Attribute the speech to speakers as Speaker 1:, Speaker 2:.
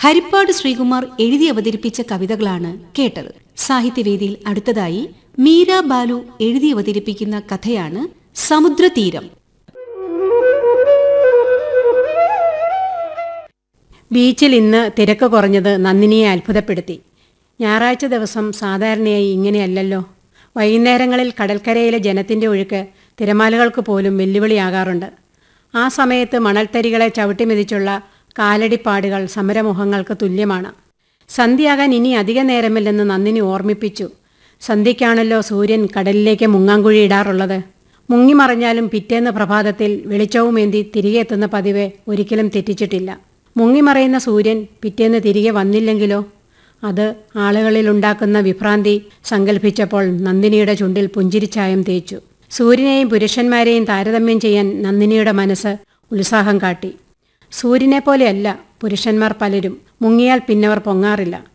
Speaker 1: ഹരിപ്പാട് ശ്രീകുമാർ എഴുതി അവതരിപ്പിച്ച കവിതകളാണ് കേട്ടത് സാഹിത്യവേദിയിൽ അടുത്തതായി മീര ബാലു എഴുതി അവതരിപ്പിക്കുന്ന കഥയാണ് സമുദ്രതീരം
Speaker 2: ബീച്ചിൽ ഇന്ന് തിരക്ക് കുറഞ്ഞത് നന്ദിനിയെ അത്ഭുതപ്പെടുത്തി ഞായറാഴ്ച ദിവസം സാധാരണയായി ഇങ്ങനെയല്ലല്ലോ വൈകുന്നേരങ്ങളിൽ കടൽക്കരയിലെ ജനത്തിൻ്റെ ഒഴുക്ക് തിരമാലകൾക്ക് പോലും വെല്ലുവിളിയാകാറുണ്ട് ആ സമയത്ത് മണൽത്തരികളെ ചവിട്ടിമെതിച്ചുള്ള കാലടിപ്പാടുകൾ സമരമുഖങ്ങൾക്ക് തുല്യമാണ് സന്ധ്യയാകാൻ ഇനി അധിക നേരമില്ലെന്ന് നന്ദിനി ഓർമ്മിപ്പിച്ചു സന്ധ്യയ്ക്കാണല്ലോ സൂര്യൻ കടലിലേക്ക് മുങ്ങാങ്കുഴി ഇടാറുള്ളത് മുങ്ങിമറിഞ്ഞാലും പിറ്റേന്ന് പ്രഭാതത്തിൽ വെളിച്ചവുമേന്തി തിരികെ എത്തുന്ന പതിവ് ഒരിക്കലും തെറ്റിച്ചിട്ടില്ല മുങ്ങിമറയുന്ന സൂര്യൻ പിറ്റേന്ന് തിരികെ വന്നില്ലെങ്കിലോ അത് ആളുകളിലുണ്ടാക്കുന്ന വിഭ്രാന്തി സങ്കല്പിച്ചപ്പോൾ നന്ദിനിയുടെ ചുണ്ടിൽ പുഞ്ചിരിച്ചായം തേച്ചു സൂര്യനെയും പുരുഷന്മാരെയും താരതമ്യം ചെയ്യാൻ നന്ദിനിയുടെ മനസ്സ് ഉത്സാഹം കാട്ടി സൂര്യനെ പോലെയല്ല പുരുഷന്മാർ പലരും മുങ്ങിയാൽ പിന്നവർ പൊങ്ങാറില്ല